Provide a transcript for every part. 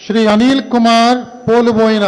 శ్రీ అనిల్ కుమార్ పోలుబోయిన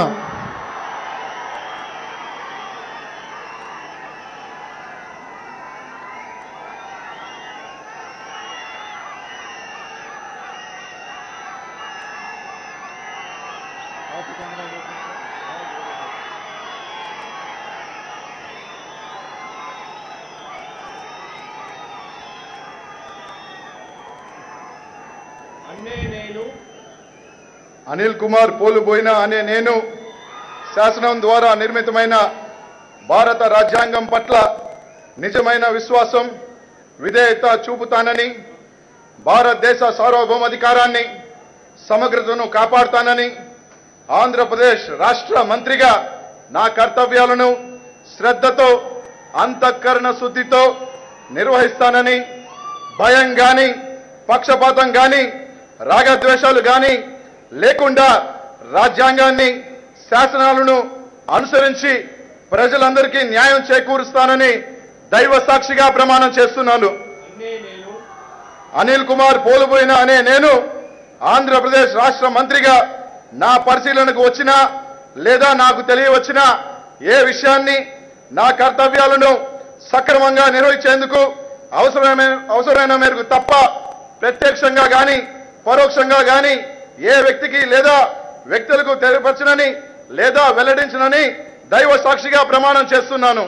అన్నే నేను అనిల్ కుమార్ పోలుబోయిన అనే నేను శాసనం ద్వారా నిర్మితమైన భారత రాజ్యాంగం పట్ల నిజమైన విశ్వాసం విధేయత చూపుతానని భారతదేశ సార్వభౌమాధికారాన్ని సమగ్రతను కాపాడుతానని ఆంధ్రప్రదేశ్ రాష్ట్ర మంత్రిగా నా కర్తవ్యాలను శ్రద్ధతో అంతఃకరణ శుద్ధితో నిర్వహిస్తానని భయం గాని పక్షపాతం గాని రాగద్వేషాలు గాని లేకుండా రాజ్యాంగాన్ని శాసనాలను అనుసరించి ప్రజలందరికీ న్యాయం చేకూరుస్తానని దైవ సాక్షిగా ప్రమాణం చేస్తున్నాను అన్నే నేను అనిల్ కుమార్ పోలుబోయిన అనే నేను ఆంధ్రప్రదేశ్ రాష్ట్ర మంత్రిగా నా పరిశీలనకు వచ్చినా లేదా నాకు తెలియవచ్చినా ఏ విషయాన్ని నా కర్తవ్యాలను సక్రమంగా నిర్వహించేందుకు అవసరమైన అవసరమైన మేరకు తప్ప ప్రత్యక్షంగా గాని పరోక్షంగా గాని ఏ వ్యక్తికి లేదా వ్యక్తులకు తెలియపరచనని లేదా వెల్లడించనని దైవ సాక్షిగా ప్రమాణం చేస్తున్నాను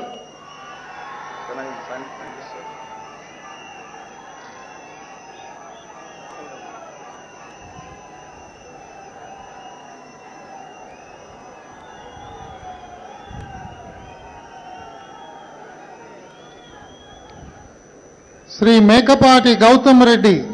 శ్రీ మేకపాటి గౌతమ్ రెడ్డి